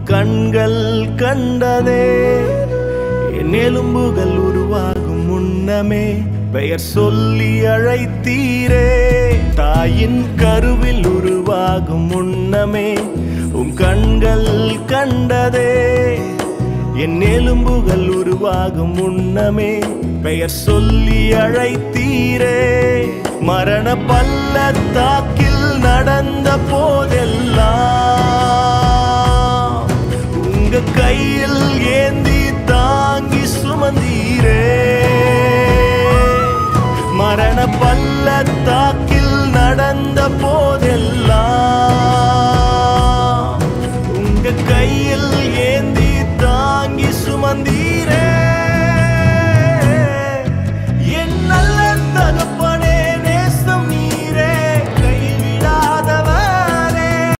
கண்கள் கண்டதே என் எலும்புகள் உருவாகும் முன்னமே பெயர் சொல்லி அழைத்தீரே தாயின் கருவில் உருவாகும் முன்னமே உம் கண்கள் கண்டதே என் எலும்புகள் உருவாகும் முன்னமே பெயர் சொல்லி அழைத்தீரே மரண பள்ளத்தாக்கில் நடந்த போதெல்லாம் உங்க கையில் ஏந்தி தாங்கி சுமந்தீரே மரண பள்ளத்தாக்கில் நடந்த போ